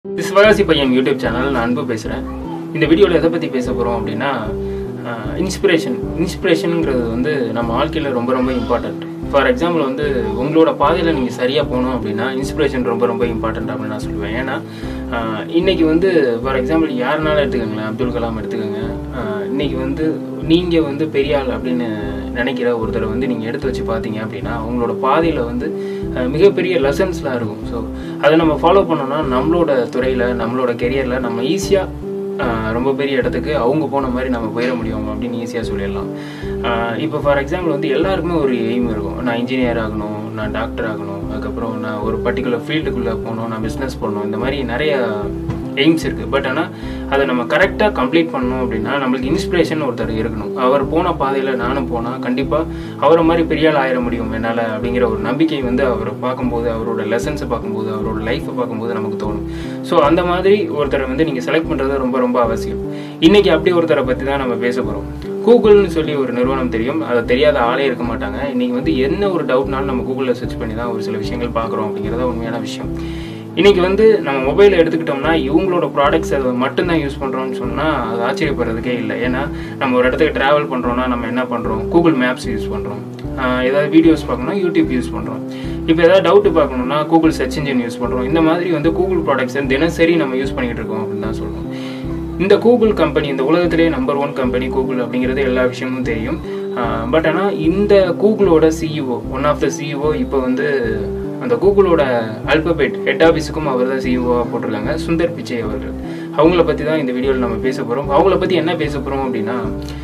இது சிவகாசி பையன் YouTube channel நான் அன்பு பேசுகிறேன் இந்த வீடியோவில் எதை பற்றி பேச போகிறோம் அப்படின்னா இன்ஸ்பிரேஷன் இன்ஸ்பிரேஷனுங்கிறது வந்து நம்ம வாழ்க்கையில் ரொம்ப ரொம்ப இம்பார்ட்டண்ட் ஃபார் எக்ஸாம்பிள் வந்து உங்களோட பாதையில் நீங்கள் சரியாக போகணும் அப்படின்னா இன்ஸ்பிரேஷன் ரொம்ப ரொம்ப இம்பார்ட்டண்ட் அப்படின்னு நான் சொல்லுவேன் ஏன்னா ஆஹ், இன்னைக்கு வந்து ஃபார் எக்ஸாம்பிள் யாருனாலும் எடுத்துக்கோங்களேன் அப்துல் கலாம் எடுத்துக்கோங்க ஆஹ், இன்னைக்கு வந்து நீங்கள் வந்து பெரிய ஆள் அப்படின்னு நினைக்கிற ஒருத்தரை வந்து நீங்கள் எடுத்து வச்சு பார்த்தீங்க அப்படின்னா அவங்களோட பாதையில் வந்து அஹ், மிகப்பெரிய லெசன்ஸ்லாம் இருக்கும் ஸோ அதை நம்ம ஃபாலோ பண்ணோம்னா நம்மளோட துறையில் நம்மளோட கெரியரில் நம்ம ஈஸியாக ரொம்ப பெரிய இடத்துக்கு அவங்க போன மாதிரி நம்ம போயிட முடியும் அப்படின்னு ஈஸியாக சொல்லிடலாம் அஹ், இப்போ ஃபார் எக்ஸாம்பிள் வந்து எல்லாருக்குமே ஒரு எய்ம் இருக்கும் நான் இன்ஜினியர் ஆகணும் நான் டாக்டர் ஆகணும் அதுக்கப்புறம் நான் ஒரு பர்டிகுலர் ஃபீல்டுக்குள்ளே போகணும் நான் பிஸ்னஸ் பண்ணணும் இந்த மாதிரி நிறைய எய்ம்ஸ் இருக்குது பட் ஆனால் அதை நம்ம கரெக்டாக கம்ப்ளீட் பண்ணணும் அப்படின்னா நம்மளுக்கு இன்ஸ்பிரேஷன் ஒருத்தர் இருக்கணும் அவர் போன பாதையில் நானும் போனால் கண்டிப்பாக அவரை மாதிரி பெரிய ஆள் ஆயிட முடியும் என்னால் அப்படிங்கிற ஒரு நம்பிக்கை வந்து அவரை பார்க்கும்போது அவரோட லெசன்ஸை பார்க்கும்போது அவரோட லைஃப்பை பார்க்கும்போது நமக்கு தோணும் ஸோ அந்த மாதிரி ஒருத்தரை வந்து நீங்கள் செலக்ட் பண்ணுறது ரொம்ப ரொம்ப அவசியம் இன்னைக்கு அப்படி ஒருத்தரை பற்றி தான் நம்ம பேச போகிறோம் கூகுள்னு சொல்லி ஒரு நிறுவனம் தெரியும் அதை தெரியாத ஆளே இருக்க மாட்டாங்க இன்னைக்கு வந்து என்ன ஒரு டவுட்னாலும் நம்ம கூகுளில் சர்ச் பண்ணி தான் ஒரு சில விஷயங்கள் பார்க்குறோம் அப்படிங்கிறத உண்மையான விஷயம் இன்னைக்கு வந்து நம்ம மொபைலை எடுத்துக்கிட்டோம்னா இவங்களோட ப்ராடக்ட்ஸ் அதை மட்டும்தான் யூஸ் பண்ணுறோம்னு சொன்னால் அது ஆச்சரியப்படுறதுக்கே இல்லை ஏன்னா நம்ம ஒரு இடத்துக்கு ட்ராவல் பண்ணுறோம்னா நம்ம என்ன பண்ணுறோம் கூகுள் மேப்ஸ் யூஸ் பண்ணுறோம் ஏதாவது வீடியோஸ் பார்க்கணும் யூடியூப் யூஸ் பண்ணுறோம் இப்போ ஏதாவது டவுட் பார்க்கணும்னா கூகுள் சர்ச் இன்ஜின் யூஸ் பண்ணுறோம் இந்த மாதிரி வந்து கூகுள் ப்ராடக்ட்ஸை தினசரி நம்ம யூஸ் பண்ணிக்கிட்டு இருக்கோம் அப்படின்னு தான் சொல்லணும் இந்த கூகுள் கம்பெனி இந்த உலகத்திலே நம்பர் ஒன் கம்பெனி கூகுள் அப்படிங்கிறது எல்லா விஷயமும் தெரியும் பட் ஆனால் இந்த கூகுளோட CEO one of the CEO இப்போ வந்து அந்த கூகுளோட அல்பபெட் ஹெட் ஆஃபீஸுக்கும் அவர் தான் சிஇஓவாக போட்டிருக்காங்க சுந்தர் பிச்சை அவர்கள் அவங்கள பற்றி தான் இந்த வீடியோவில் நம்ம பேச போகிறோம் அவங்கள பற்றி என்ன பேச போகிறோம் அப்படின்னா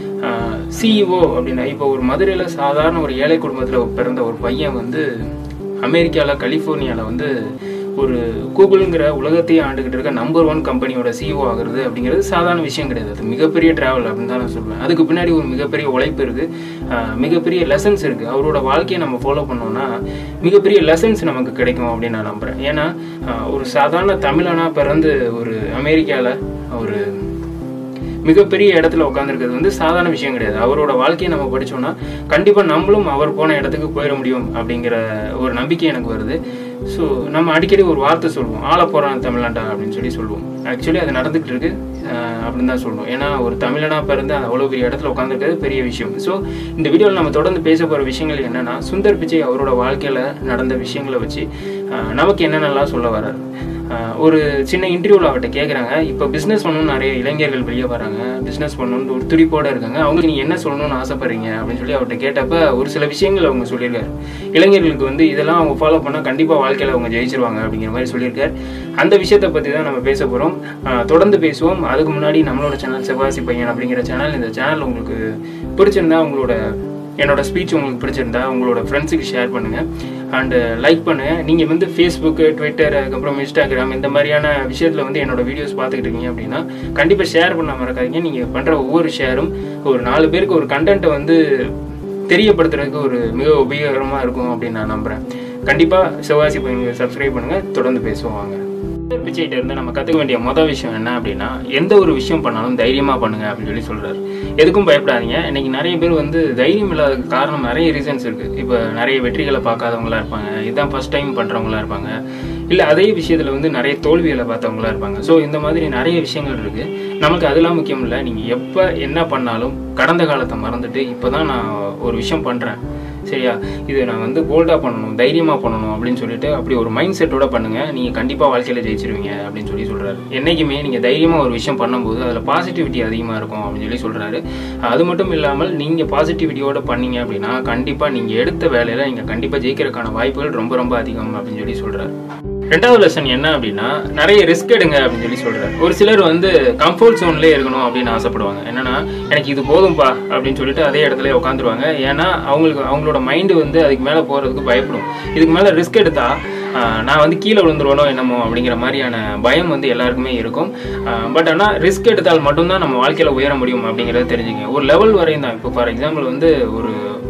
சிஇஓ அப்படின்னா இப்போ ஒரு மதுரையில் சாதாரண ஒரு ஏழை குடும்பத்தில் பிறந்த ஒரு பையன் வந்து அமெரிக்காவில் கலிஃபோர்னியாவில் வந்து ஒரு கூகுளுங்கிற உலகத்தையே ஆண்டுகிட்டு இருக்க நம்பர் ஒன் கம்பெனியோட சிஇஓ ஆகுறது அப்படிங்கிறது சாதாரண விஷயம் கிடையாது அது மிகப்பெரிய டிராவல் அப்படின்னு தான் நான் சொல்லுவேன் அதுக்கு பின்னாடி ஒரு மிகப்பெரிய உழைப்பு இருக்கு ஆஹ் மிகப்பெரிய லெசன்ஸ் இருக்கு அவரோட வாழ்க்கையை நம்ம ஃபாலோ பண்ணோம்னா மிகப்பெரிய லெசன்ஸ் நமக்கு கிடைக்கும் அப்படின்னு நான் நம்புறேன் ஏன்னா ஆஹ் ஒரு சாதாரண தமிழனா பிறந்து ஒரு அமெரிக்காவில் ஒரு மிகப்பெரிய இடத்துல உட்காந்துருக்கிறது வந்து சாதாரண விஷயம் கிடையாது அவரோட வாழ்க்கையை நம்ம படிச்சோம்னா கண்டிப்பாக நம்மளும் அவர் போன இடத்துக்கு போயிட முடியும் அப்படிங்கிற ஒரு நம்பிக்கை எனக்கு வருது ஸோ நம்ம அடிக்கடி ஒரு வார்த்தை சொல்லுவோம் ஆள போகிறான் தமிழ்நாட்டா அப்படின்னு சொல்லி சொல்லுவோம் ஆக்சுவலி அது நடந்துகிட்டு இருக்கு அஹ் அப்படின்னு தான் சொல்லுவோம் ஏன்னா ஒரு தமிழனா பிறந்து அவ்வளோ பெரிய இடத்துல உட்காந்துருக்கிறது பெரிய விஷயம் ஸோ இந்த வீடியோவில் நம்ம தொடர்ந்து பேச போகிற விஷயங்கள் என்னன்னா சுந்தர் பிச்சை அவரோட வாழ்க்கையில் நடந்த விஷயங்களை வச்சு அஹ் நமக்கு என்னென்னலாம் சொல்ல வர்றாரு ஆஹ் ஒரு சின்ன இன்டர்வியூவில் அவர்கிட்ட கேட்குறாங்க இப்போ பிஸ்னஸ் பண்ணணும்னு நிறைய இளைஞர்கள் வெளியே வராங்க பிஸ்னஸ் பண்ணணும்னு ஒரு துடிப்போட இருக்காங்க அவங்களுக்கு நீங்கள் என்ன சொல்லணும்னு ஆசைப்படுறீங்க அப்படின்னு சொல்லி அவர்கிட்ட கேட்டப்ப ஒரு சில விஷயங்கள் அவங்க சொல்லியிருக்காரு இளைஞர்களுக்கு வந்து இதெல்லாம் அவங்க ஃபாலோ பண்ணால் கண்டிப்பாக வாழ்க்கையில் அவங்க ஜெயிச்சிருவாங்க அப்படிங்கிற மாதிரி சொல்லியிருக்காரு அந்த விஷயத்தை பற்றி தான் நம்ம பேச போகிறோம் தொடர்ந்து பேசுவோம் அதுக்கு முன்னாடி நம்மளோட சேனல் சிவாசி பையன் அப்படிங்கிற சேனல் இந்த சேனல் உங்களுக்கு பிடிச்சிருந்தா உங்களோட என்னோட ஸ்பீச் உங்களுக்கு பிடிச்சிருந்தா உங்களோட ஃப்ரெண்ட்ஸுக்கு ஷேர் பண்ணுங்கள் அண்டு லைக் பண்ணுங்கள் நீங்கள் வந்து ஃபேஸ்புக்கு ட்விட்டர் அதுக்கப்புறம் இன்ஸ்டாகிராம் இந்த மாதிரியான விஷயத்தில் வந்து என்னோட வீடியோஸ் பார்த்துக்கிட்டு இருக்கீங்க அப்படின்னா கண்டிப்பாக ஷேர் பண்ண மறக்காதீங்க நீங்கள் பண்ணுற ஒவ்வொரு ஷேரும் ஒரு நாலு பேருக்கு ஒரு கண்டென்ட்டை வந்து தெரியப்படுத்துறதுக்கு ஒரு மிக உபயோகரமாக இருக்கும் அப்படின்னு நான் நம்புகிறேன் கண்டிப்பாக சிவாசி பையனுக்கு சப்ஸ்கிரைப் பண்ணுங்கள் தொடர்ந்து பேசுவோம் வாங்க பிச்சைகிட்ட இருந்து நம்ம கற்றுக்க வேண்டிய மொதல் விஷயம் என்ன அப்படின்னா எந்த ஒரு விஷயம் பண்ணாலும் தைரியமாக பண்ணுங்க அப்படின்னு சொல்லி சொல்கிறாரு எதுக்கும் பயப்படாதீங்க இன்னைக்கு நிறைய பேர் வந்து தைரியம் இல்லாததுக்கு காரணம் நிறைய ரீசன்ஸ் இருக்குது இப்போ நிறைய வெற்றிகளை பார்க்காதவங்களா இருப்பாங்க இதுதான் ஃபர்ஸ்ட் டைம் பண்ணுறவங்களா இருப்பாங்க இல்லை அதே விஷயத்தில் வந்து நிறைய தோல்விகளை பார்த்தவங்களா இருப்பாங்க ஸோ இந்த மாதிரி நிறைய விஷயங்கள் இருக்குது நமக்கு அதெல்லாம் முக்கியம் இல்லை நீங்கள் எப்போ என்ன பண்ணாலும் கடந்த காலத்தை மறந்துட்டு இப்போ தான் நான் ஒரு விஷயம் பண்ணுறேன் சரியா இது நான் வந்து போல்டாக பண்ணணும் தைரியமாக பண்ணணும் அப்படின்னு சொல்லிட்டு அப்படி ஒரு மைண்ட் செட்டோட பண்ணுங்கள் நீங்கள் கண்டிப்பாக வாழ்க்கையில் ஜெயிச்சிருவீங்க அப்படின்னு சொல்லி சொல்கிறாரு என்றைக்குமே நீங்கள் தைரியமாக ஒரு விஷயம் பண்ணும்போது அதில் பாசிட்டிவிட்டி அதிகமாக இருக்கும் அப்படின்னு சொல்லி சொல்கிறாரு அது மட்டும் இல்லாமல் நீங்கள் பாசிட்டிவிட்டியோட பண்ணீங்க அப்படின்னா கண்டிப்பாக நீங்கள் எடுத்த வேலையில் நீங்கள் கண்டிப்பாக ஜெயிக்கிறதுக்கான வாய்ப்புகள் ரொம்ப ரொம்ப அதிகம் அப்படின்னு சொல்லி சொல்கிறாரு ரெண்டாவது லெசன் என்ன அப்படின்னா நிறைய ரிஸ்க் எடுங்க அப்படின்னு சொல்லி சொல்றாரு ஒரு சிலர் வந்து கம்ஃபர்ட் ஜோன்லேயே இருக்கணும் அப்படின்னு ஆசைப்படுவாங்க என்னன்னா எனக்கு இது போதும்பா அப்படின்னு சொல்லிட்டு அதே இடத்துல உட்காந்துருவாங்க ஏன்னா அவங்களுக்கு அவங்களோட மைண்டு வந்து அதுக்கு மேலே போகிறதுக்கு பயப்படும் இதுக்கு மேலே ரிஸ்க் எடுத்தா ஆஹ், நான் வந்து கீழே விழுந்துருவனோ என்னமோ அப்படிங்கிற மாதிரியான பயம் வந்து எல்லாருக்குமே இருக்கும் பட் ஆனால் ரிஸ்க் எடுத்தால் மட்டும்தான் நம்ம வாழ்க்கையில் உயர முடியும் அப்படிங்கிறத தெரிஞ்சுங்க ஒரு லெவல் வரையும் தான் இப்போ ஃபார் எக்ஸாம்பிள் வந்து ஒரு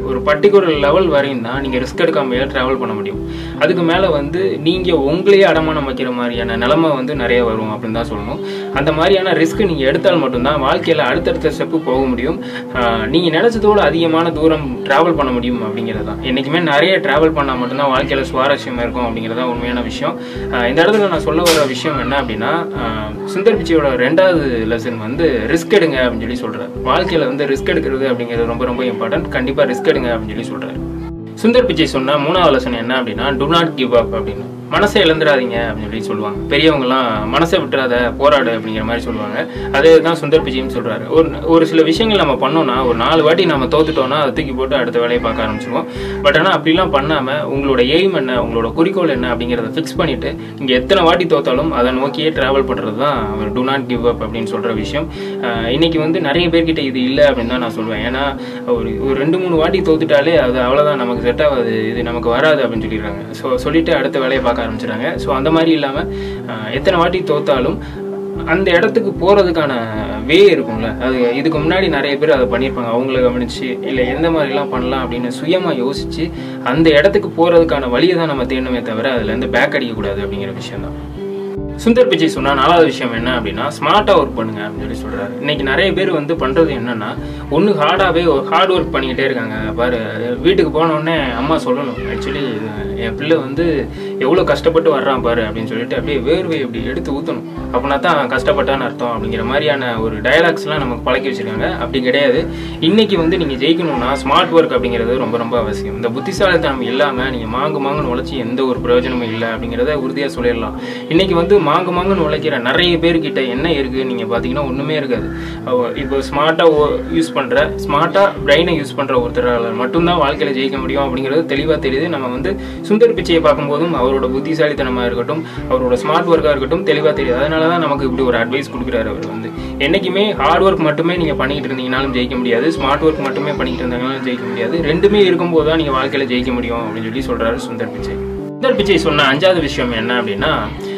ஒரு பர்டிகுலர் லெவல் வரையும் தான் நீங்கள் ரிஸ்க் எடுக்காமையே ட்ராவல் பண்ண முடியும் அதுக்கு மேலே வந்து நீங்கள் உங்களையே அடமானம் வைக்கிற மாதிரியான நிலைமை வந்து நிறைய வரும் அப்படின்னு தான் சொல்லணும் அந்த மாதிரியான ரிஸ்க் நீங்கள் எடுத்தால் மட்டும்தான் வாழ்க்கையில் அடுத்தடுத்த ஸ்டெப்பு போக முடியும் நீங்கள் நினச்சதோட அதிகமான தூரம் ட்ராவல் பண்ண முடியும் அப்படிங்கிறது தான் என்றைக்குமே நிறைய ட்ராவல் பண்ணால் மட்டும்தான் வாழ்க்கையில் சுவாரஸ்யமாக இருக்கும் அப்படிங்கிறது தான் உண்மையான விஷயம் ஆஹ் இந்த இடத்துல நான் சொல்ல வர விஷயம் என்ன அப்படின்னா ஆஹ் சுந்தர் பிச்சையோட ரெண்டாவது லெசன் வந்து ரிஸ்க் எடுங்க அப்படின்னு சொல்லி சொல்கிறார் வாழ்க்கையில் வந்து ரிஸ்க் எடுக்கிறது அப்படிங்கிறது ரொம்ப ரொம்ப இம்பார்ட்டன்ட் கண்டிப்பாக ரிஸ்க் எடுங்க அப்படின்னு சொல்லி சொல்கிறார் சுந்தர் பிச்சை சொன்ன மூணாவது லெசன் என்ன அப்படின்னா டு நாட் கிவ் அப் அப்படின்னு மனசை இழந்துடாதீங்க அப்படின்னு சொல்லி சொல்லுவாங்க பெரியவங்கலாம் மனசை விட்டுறாத போராடு அப்படிங்கிற மாதிரி சொல்லுவாங்க அதே தான் சுந்தர் பிச்சையும் சொல்றாரு ஒரு ஒரு சில விஷயங்கள் நம்ம பண்ணோம்னா ஒரு நாலு வாட்டி நம்ம தோத்துட்டோம்னா அதை தூக்கி போட்டு அடுத்த வேலையை பார்க்க ஆரம்பிச்சிருவோம் பட் ஆனால் அப்படிலாம் பண்ணாம உங்களோட எய்ம் என்ன உங்களோட குறிக்கோள் என்ன அப்படிங்கிறத ஃபிக்ஸ் பண்ணிட்டு நீங்க எத்தனை வாட்டி தோத்தாலும் அதை நோக்கியே டிராவல் பண்றது தான் அவர் டு நாட் கிவ் அப் அப்படின்னு சொல்ற விஷயம் ஆஹ் இன்னைக்கு வந்து நிறைய பேர்கிட்ட இது இல்லை அப்படின்னு தான் நான் சொல்லுவேன் ஏன்னா ஒரு ஒரு ரெண்டு மூணு வாட்டி தோத்துட்டாலே அது அவ்வளோதான் நமக்கு செட் ஆகாது இது நமக்கு வராது அப்படின்னு சொல்லிடுறாங்க ஸோ சொல்லிட்டு அடுத்த வேலையை பார்க்க ஆரம்பிச்சிடுறாங்க ஸோ அந்த மாதிரி இல்லாமல் எத்தனை வாட்டி தோத்தாலும் அந்த இடத்துக்கு போகிறதுக்கான வே இருக்கும்ல அது இதுக்கு முன்னாடி நிறைய பேர் அதை பண்ணியிருப்பாங்க அவங்கள கவனிச்சு இல்லை எந்த மாதிரிலாம் பண்ணலாம் அப்படின்னு சுயமாக யோசிச்சு அந்த இடத்துக்கு போகிறதுக்கான வழியை தான் நம்ம தேடணுமே தவிர அதுலேருந்து பேக் அடிக்கக்கூடாது அப்படிங்கிற விஷயம் தான் சுந்தர் பிச்சை சொன்னா நாலாவது விஷயம் என்ன அப்படின்னா ஸ்மார்ட்டாக ஒர்க் பண்ணுங்க அப்படின்னு சொல்லி சொல்றாரு இன்னைக்கு நிறைய பேர் வந்து பண்றது என்னன்னா ஒன்று ஹார்டாகவே ஹார்ட் ஒர்க் பண்ணிக்கிட்டே இருக்காங்க பாரு வீட்டுக்கு போன உடனே அம்மா சொல்லணும் ஆக்சுவலி என் பிள்ளை வந்து எவ்வளோ கஷ்டப்பட்டு வர்றான் பாரு அப்படின்னு சொல்லிட்டு அப்படியே வேர்வை அப்படி எடுத்து ஊற்றணும் அப்படின்னா தான் கஷ்டப்பட்டான்னு அர்த்தம் அப்படிங்கிற மாதிரியான ஒரு டயலாக்ஸ்லாம் நமக்கு பழக்கி வச்சிருக்காங்க அப்படி கிடையாது இன்னைக்கு வந்து நீங்கள் ஜெயிக்கணும்னா ஸ்மார்ட் ஒர்க் அப்படிங்கிறது ரொம்ப ரொம்ப அவசியம் இந்த புத்திசாலித்தனம் இல்லாமல் நீங்கள் மாங்கு மாங்குன்னு உழைச்சி எந்த ஒரு பிரயோஜனமும் இல்லை அப்படிங்கிறத உறுதியாக சொல்லிடலாம் இன்னைக்கு வந்து மாங்கு மாங்குன்னு உழைக்கிற நிறைய பேர்கிட்ட என்ன இருக்குது நீங்கள் பார்த்தீங்கன்னா ஒன்றுமே இருக்காது அவ- இப்போ ஸ்மார்ட்டாக யூஸ் பண்ணுற ஸ்மார்ட்டாக பிரெயினை யூஸ் பண்ணுற ஒருத்தரால் மட்டும்தான் வாழ்க்கையில் ஜெயிக்க முடியும் அப்படிங்கிறது தெளிவாக தெரியுது நம்ம வந்து சுந்தர் பிச்சையை பார்க்கும்போதும் அவரோட புத்திசாலித்தனமாக இருக்கட்டும் அவரோட ஸ்மார்ட் ஒர்க்காக இருக்கட்டும் தெளிவாக தெரியுது அதனால தான் நமக்கு இப்படி ஒரு அட்வைஸ் கொடுக்குறாரு அவர் வந்து என்னைக்குமே ஹார்ட் ஒர்க் மட்டுமே நீங்கள் பண்ணிக்கிட்டு இருந்தீங்கனாலும் ஜெயிக்க முடியாது ஸ்மார்ட் ஒர்க் மட்டுமே பண்ணிக்கிட்டு இருந்தாங்கனாலும் ஜெயிக்க முடியாது ரெண்டுமே இருக்கும்போது தான் நீங்கள் வாழ்க்கையில் ஜெயிக்க முடியும் அப்படின்னு சொல்லி சொல்கிறாரு சுந்தர் பிச்சை சுந்தர் பிச்சை சொன்ன அஞ்சாவது விஷயம் என்ன அப்படின்னா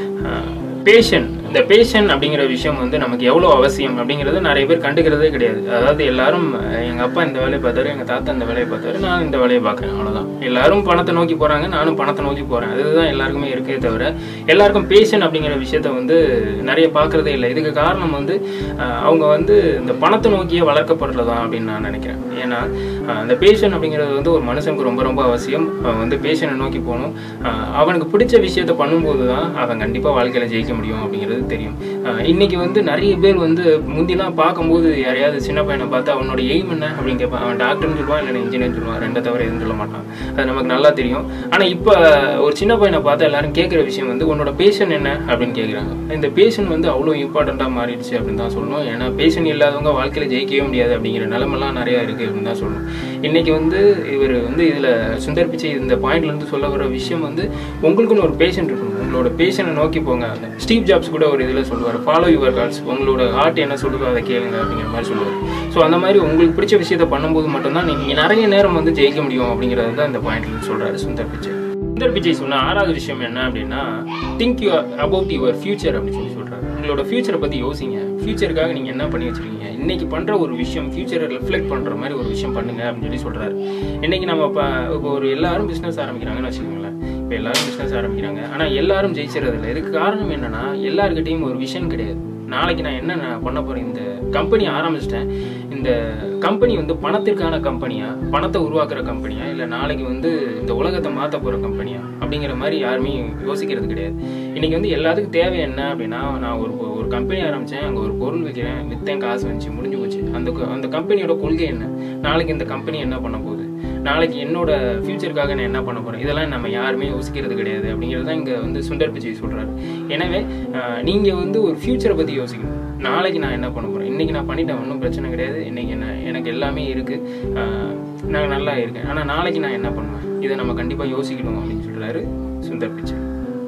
பேஷன் இந்த பேஷன் அப்படிங்கிற விஷயம் வந்து நமக்கு எவ்வளோ அவசியம் அப்படிங்கிறது நிறைய பேர் கண்டுக்கிறதே கிடையாது அதாவது எல்லாரும் எங்கள் அப்பா இந்த வேலையை பார்த்தாரு எங்கள் தாத்தா இந்த வேலையை பார்த்தாரு நான் இந்த வேலையை பார்க்குறேன் அவ்வளோதான் எல்லாரும் பணத்தை நோக்கி போகிறாங்க நானும் பணத்தை நோக்கி போகிறேன் அதுதான் எல்லாருக்குமே இருக்கே தவிர எல்லாருக்கும் பேஷன் அப்படிங்கிற விஷயத்த வந்து நிறைய பார்க்குறதே இல்லை இதுக்கு காரணம் வந்து அஹ், அவங்க வந்து இந்த பணத்தை நோக்கியே வளர்க்கப்படுறதா அப்படின்னு நான் நினைக்கிறேன் ஏன்னா அஹ், இந்த பேஷன் அப்படிங்கிறது வந்து ஒரு மனுஷனுக்கு ரொம்ப ரொம்ப அவசியம் அவன் வந்து பேஷனை நோக்கி போகணும் அஹ், அவனுக்கு பிடிச்ச விஷயத்த பண்ணும்போது தான் அவன் கண்டிப்பாக வாழ்க்கையில் ஜெயிக்க முடியும் அப்படிங்கிறது தெரியும் அஹ், இன்னைக்கு வந்து நிறைய பேர் வந்து முந்திலாம் பார்க்கும்போது யாரையாவது சின்ன பையனை பார்த்து அவனோட எய்ம் என்ன அப்படின்னு கேட்பான் அவன் டாக்டர்னு சொல்லுவான் இல்லை இன்ஜினியர் சொல்லுவான் ரெண்டை தவிர எதுவும் சொல்ல மாட்டான் அது நமக்கு நல்லா தெரியும் ஆனால் இப்போ ஒரு சின்ன பையனை பார்த்தா எல்லாரும் கேட்குற விஷயம் வந்து உன்னோட பேஷன் என்ன அப்படின்னு கேட்குறாங்க இந்த பேஷன் வந்து அவ்வளோ இம்பார்ட்டண்ட்டாக மாறிடுச்சு அப்படின்னு தான் சொல்லணும் ஏன்னா பேஷன் இல்லாதவங்க வாழ்க்கையில் ஜெயிக்கவே முடியாது அப்படிங்கிற நிலமெல்லாம் நிறையா இருக்குது அப்படின்னு தான் சொல்லணும் இன்னைக்கு வந்து இவர் வந்து இதில் சுந்தர் பிச்சை இந்த பாயிண்ட்ல இருந்து சொல்ல வர விஷயம் வந்து உங்களுக்குன்னு ஒரு பேஷன் இருக்கணும் உங்களோட பேஷனை நோக்கி போங்க அந்த ஸ்டீவ் ஜாப்ஸ் கூட ஒரு இதில் சொல்லுவார் ஃபாலோ யுவர் கால்ஸ் உங்களோட ஹார்ட் என்ன சொல்லுதோ அதை கேளுங்க அப்படிங்கிற மாதிரி சொல்லுவார் ஸோ அந்த மாதிரி உங்களுக்கு பிடிச்ச விஷயத்த பண்ணும்போது மட்டும்தான் நீங்கள் நிறைய நேரம் வந்து ஜெயிக்க முடியும் அப்படிங்கிறது தான் இந்த பாயிண்ட்ல சொல்றாரு சுந்தர் பிச்சை சுந்தர் பிச்சை சொன்ன ஆறாவது விஷயம் என்ன அப்படின்னா think you about your future அப்படின்னு சொல்லி சொல்றாரு உங்களோட ஃபியூச்சரை பற்றி யோசிங்க ஃபியூச்சருக்காக நீங்கள் என்ன பண்ணி வச்சிருக்கீங்க இன்னைக்கு பண்ணுற ஒரு விஷயம் ஃபியூச்சரை ரிஃப்ளெக்ட் பண்ணுற மாதிரி ஒரு விஷயம் பண்ணுங்க அப்படின்னு சொல்லி சொல்றாரு இன்னைக்கு நம்ம இப்போ இப்போ ஒரு எல்லாரும் பிஸ்னஸ் ஆரம்பிக்கிறாங்கன்னு வச்சுக்கோங்களேன் இப்போ எல்லாரும் பிஸ்னஸ் ஆரம்பிக்கிறாங்க ஆனால் எல்லாரும் ஜெயிச்சிறது இல்லை இதுக்கு காரணம் என்னன்னா எல்லாருக்கிட்டையும் ஒரு விஷன் கிடையாது நாளைக்கு நான் என்ன நான் பண்ண போறேன் இந்த கம்பெனி ஆரம்பிச்சிட்டேன் இந்த கம்பெனி வந்து பணத்திற்கான கம்பெனியா பணத்தை உருவாக்குற கம்பெனியா இல்லை நாளைக்கு வந்து இந்த உலகத்தை மாற்ற போற கம்பெனியா அப்படிங்கிற மாதிரி யாருமே யோசிக்கிறது கிடையாது இன்னைக்கு வந்து எல்லாத்துக்கும் தேவை என்ன அப்படின்னா நான் ஒரு ஒரு கம்பெனி ஆரம்பிச்சேன் அங்கே ஒரு பொருள் வைக்கிறேன் வித்தேன் காசு வந்துச்சு முடிஞ்சு போச்சு அந்த க- அந்த கம்பெனியோட கொள்கை என்ன நாளைக்கு இந்த கம்பெனி என்ன பண்ண போகுது நாளைக்கு என்னோட ஃபியூச்சருக்காக நான் என்ன பண்ண போறேன் இதெல்லாம் நம்ம யாருமே யோசிக்கிறது கிடையாது அப்படிங்கிறது தான் இங்கே வந்து சுந்தர் பிச்சை சொல்றாரு எனவே ஆஹ், நீங்க வந்து ஒரு ஃபியூச்சரை பத்தி யோசிக்கணும் நாளைக்கு நான் என்ன பண்ண போறேன் இன்னைக்கு நான் பண்ணிட்டேன் ஒன்றும் பிரச்சனை கிடையாது இன்னைக்கு என்ன எனக்கு எல்லாமே இருக்கு ஆஹ், நான் நல்லா இருக்கேன் ஆனா நாளைக்கு நான் என்ன பண்ணுவேன் இதை நம்ம கண்டிப்பா யோசிக்கணும் அப்படின்னு சொல்றாரு சுந்தர் பிச்சை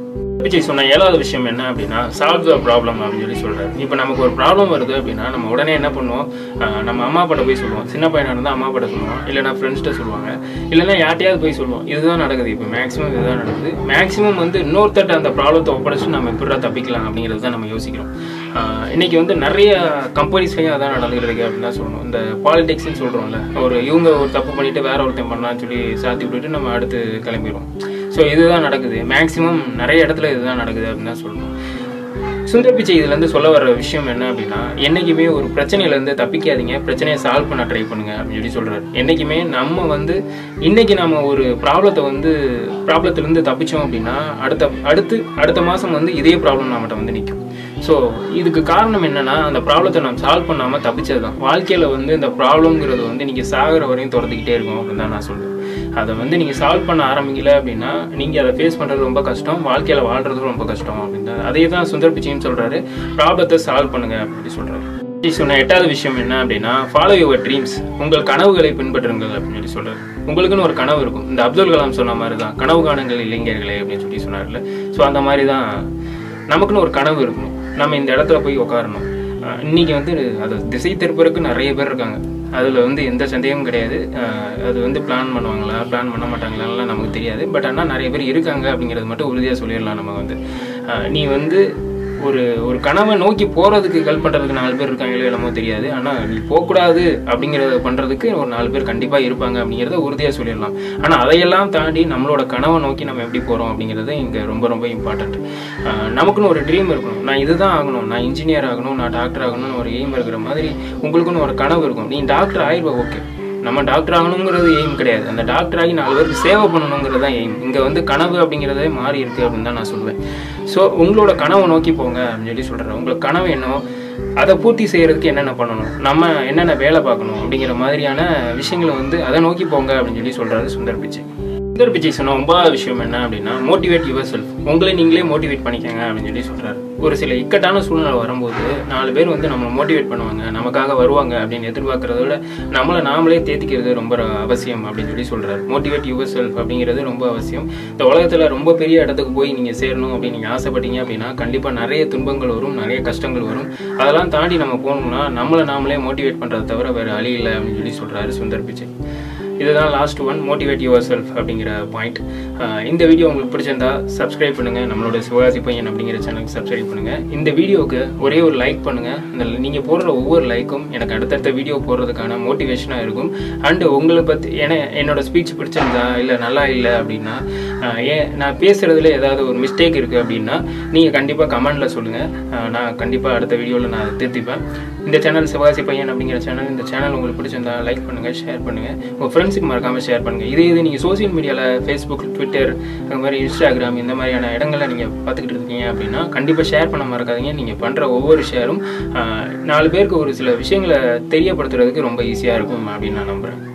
விஜய் சொன்ன ஏழாவது விஷயம் என்ன அப்படின்னா சால்வ் த ப்ராப்ளம் அப்படின்னு சொல்லி சொல்றாரு இப்போ நமக்கு ஒரு ப்ராப்ளம் வருது அப்படின்னா நம்ம உடனே என்ன பண்ணுவோம் ஆஹ் நம்ம அம்மா அப்பாட்ட போய் சொல்லுவோம் சின்ன பையனா இருந்தால் அம்மா அப்பாட்ட சொல்லுவோம் இல்லைனா ஃப்ரெண்ட்ஸ்கிட்ட சொல்லுவாங்க இல்லைன்னா யார்ட்டையாவது போய் சொல்லுவோம் இதுதான் நடக்குது இப்போ மேக்ஸிமம் இதுதான் நடக்குது மேக்ஸிமம் வந்து இன்னொருத்தட்ட அந்த ப்ராப்ளத்தை ஒப்படைச்சு நம்ம எப்படிடா தப்பிக்கலாம் அப்படிங்கிறது தான் நம்ம யோசிக்கிறோம் ஆஹ் இன்னைக்கு வந்து நிறைய கம்பெனிஸ்லையும் அதான் நடந்துகிட்டு இருக்கு அப்படின்னு தான் சொல்லணும் இந்த பாலிடிக்ஸ்னு சொல்கிறோம்ல ஒரு இவங்க ஒரு தப்பு பண்ணிட்டு வேற ஒருத்தன் பண்ணான்னு சொல்லி சாத்தி விட்டுட்டு நம்ம அடுத்து கிளம்பிடுவோம் ஸோ இதுதான் நடக்குது மேக்ஸிமம் நிறைய இடத்துல இதுதான் நடக்குது அப்படின்னு தான் சொல்லணும் சுந்தர் பிச்சை இதுலேருந்து சொல்ல வர விஷயம் என்ன அப்படின்னா என்றைக்குமே ஒரு பிரச்சனையிலேருந்து தப்பிக்காதீங்க பிரச்சனையை சால்வ் பண்ண ட்ரை பண்ணுங்க அப்படின்னு சொல்லி சொல்கிறாரு என்றைக்குமே நம்ம வந்து இன்னைக்கு நம்ம ஒரு ப்ராப்ளத்தை வந்து ப்ராப்ளத்துலேருந்து தப்பிச்சோம் அப்படின்னா அடுத்த அடுத்து அடுத்த மாதம் வந்து இதே ப்ராப்ளம் நம்மகிட்ட வந்து நிற்கும் ஸோ இதுக்கு காரணம் என்னன்னா அந்த ப்ராப்ளத்தை நம்ம சால்வ் பண்ணாமல் தப்பிச்சது தான் வாழ்க்கையில் வந்து இந்த ப்ராப்ளம்ங்கிறது வந்து நீங்கள் சாகிற வரையும் துரத்துக்கிட்டே இருக்கும் அப்படின்னு தான் நான் சொல்லுவேன் அதை வந்து நீங்கள் சால்வ் பண்ண ஆரம்பிக்கல அப்படின்னா நீங்கள் அதை ஃபேஸ் பண்ணுறது ரொம்ப கஷ்டம் வாழ்க்கையில் வாழ்றது ரொம்ப கஷ்டம் அப்படின்னு அதே தான் சுந்தர் பிச்சைன்னு சொல்கிறாரு ப்ராப்ளத்தை சால்வ் பண்ணுங்க அப்படின்னு சொல்கிறாரு சொன்ன எட்டாவது விஷயம் என்ன அப்படின்னா ஃபாலோ யுவர் ட்ரீம்ஸ் உங்கள் கனவுகளை பின்பற்றுங்கள் அப்படின்னு சொல்லி சொல்றாரு உங்களுக்குன்னு ஒரு கனவு இருக்கும் இந்த அப்துல் கலாம் சொன்ன மாதிரி தான் கனவு காணுங்கள் இளைஞர்களே அப்படின்னு சொல்லி சொன்னார்ல ஸோ அந்த மாதிரி தான் நமக்குன்னு ஒரு கனவு இருக்கணும் நம்ம இந்த இடத்துல போய் உட்காரணும் அஹ் இன்னைக்கு வந்து அதை திசை திருப்பறதுக்கு நிறைய பேர் இருக்காங்க அதில் வந்து எந்த சந்தேகமும் கிடையாது அஹ் அது வந்து பிளான் பண்ணுவாங்களா பிளான் பண்ண மாட்டாங்களான்லாம் நமக்கு தெரியாது பட் ஆனால் நிறைய பேர் இருக்காங்க அப்படிங்கிறது மட்டும் உறுதியாக சொல்லிடலாம் நம்ம வந்து அஹ் நீ வந்து ஒரு ஒரு கனவை நோக்கி போகிறதுக்கு ஹெல்ப் பண்ணுறதுக்கு நாலு பேர் இருக்காங்களோ என்னமோ தெரியாது ஆனால் நீ போகக்கூடாது அப்படிங்கிறத பண்ணுறதுக்கு ஒரு நாலு பேர் கண்டிப்பாக இருப்பாங்க அப்படிங்கிறத உறுதியாக சொல்லிடலாம் ஆனால் அதையெல்லாம் தாண்டி நம்மளோட கனவை நோக்கி நம்ம எப்படி போகிறோம் அப்படிங்கிறது இங்கே ரொம்ப ரொம்ப இம்பார்ட்டண்ட் நமக்குன்னு ஒரு ட்ரீம் இருக்கணும் நான் இதுதான் ஆகணும் நான் இன்ஜினியர் ஆகணும் நான் டாக்டர் ஆகணும்னு ஒரு எய்ம் இருக்கிற மாதிரி உங்களுக்குன்னு ஒரு கனவு இருக்கும் நீ டாக்டர் ஆயிடுவா ஓகே நம்ம டாக்டர் ஆகணுங்கிறது எய்ம் கிடையாது அந்த டாக்டர் ஆகி நாலு பேருக்கு சேவை பண்ணணுங்கிறது தான் எய்ம் இங்கே வந்து கனவு அப்படிங்கிறதே மாறி இருக்கு அப்படின்னு தான் நான் சொல்லுவேன் ஸோ உங்களோட கனவை நோக்கி போங்க அப்படின்னு சொல்லி சொல்கிறேன் உங்களுக்கு கனவு என்னவோ அதை பூர்த்தி செய்யறதுக்கு என்னென்ன பண்ணணும் நம்ம என்னென்ன வேலை பார்க்கணும் அப்படிங்கிற மாதிரியான விஷயங்களை வந்து அதை நோக்கி போங்க அப்படின்னு சொல்லி சொல்கிறாரு சுந்தர் பிச்சை சுந்தர் பிச்சை சொன்ன ஒன்பதாவது விஷயம் என்ன அப்படின்னா மோட்டிவேட் யுவர் செல்ஃப் உங்களை நீங்களே மோட்டிவேட் பண்ணிக்கங்க அப்படின்னு சொல்லி சொல்கிறாரு ஒரு சில இக்கட்டான சூழ்நிலை வரும்போது நாலு பேர் வந்து நம்மளை மோட்டிவேட் பண்ணுவாங்க நமக்காக வருவாங்க அப்படின்னு எதிர்பார்க்கறத விட நம்மளை நாமளே தேத்திக்கிறது ரொம்ப அவசியம் அப்படின்னு சொல்லி சொல்கிறாரு மோட்டிவேட் யுவர் செல்ஃப் அப்படிங்கிறது ரொம்ப அவசியம் இந்த உலகத்தில் ரொம்ப பெரிய இடத்துக்கு போய் நீங்கள் சேரணும் அப்படின்னு நீங்கள் ஆசைப்பட்டீங்க அப்படின்னா கண்டிப்பாக நிறைய துன்பங்கள் வரும் நிறைய கஷ்டங்கள் வரும் அதெல்லாம் தாண்டி நம்ம போகணும்னா நம்மளை நாமளே மோட்டிவேட் பண்ணுறதை தவிர வேறு வழி இல்லை அப்படின்னு சொல்லி சொல்கிறாரு சுந்தர் பிச்சை இதுதான் last one motivate yourself அப்படிங்கிற பாயிண்ட் இந்த வீடியோ உங்களுக்கு பிடிச்சிருந்தா சப்ஸ்கிரைப் பண்ணுங்கள் நம்மளோட சிவகாசி பையன் அப்படிங்கிற சேனலுக்கு சப்ஸ்கிரைப் பண்ணுங்கள் இந்த வீடியோவுக்கு ஒரே ஒரு லைக் பண்ணுங்கள் இந்த நீங்கள் போடுற ஒவ்வொரு லைக்கும் எனக்கு அடுத்தடுத்த வீடியோ போடுறதுக்கான மோட்டிவேஷனாக இருக்கும் அண்டு உங்களை பற்றி ஏன்னா என்னோட ஸ்பீச் பிடிச்சிருந்தா இல்லை நல்லா இல்லை அப்படின்னா ஆஹ் ஏன் நான் பேசுகிறதுல ஏதாவது ஒரு மிஸ்டேக் இருக்குது அப்படின்னா நீங்கள் கண்டிப்பாக கமெண்டில் சொல்லுங்கள் நான் கண்டிப்பாக அடுத்த வீடியோவில் நான் அதை திருத்திப்பேன் இந்த சேனல் சிவகாசி பையன் அப்படிங்கிற சேனல் இந்த சேனல் உங்களுக்கு பிடிச்சிருந்தா லைக் பண்ணுங்கள் ஷேர் பண்ணுங்கள் உங்கள் ஃப்ரெண்ட்ஸுக்கு மறக்காமல் ஷேர் பண்ணுங்கள் இதே இது நீங்கள் சோஷியல் மீடியாவில் ஃபேஸ்புக் ட்விட்டர் அது மாதிரி இன்ஸ்டாகிராம் இந்த மாதிரியான இடங்களில் நீங்கள் பார்த்துக்கிட்டு இருக்கீங்க அப்படின்னா கண்டிப்பாக ஷேர் பண்ண மறக்காதீங்க நீங்கள் பண்ணுற ஒவ்வொரு ஷேரும் நாலு பேருக்கு ஒரு சில விஷயங்களை தெரியப்படுத்துறதுக்கு ரொம்ப ஈஸியாக இருக்கும் அப்படின்னு நான் நம்புகிறேன்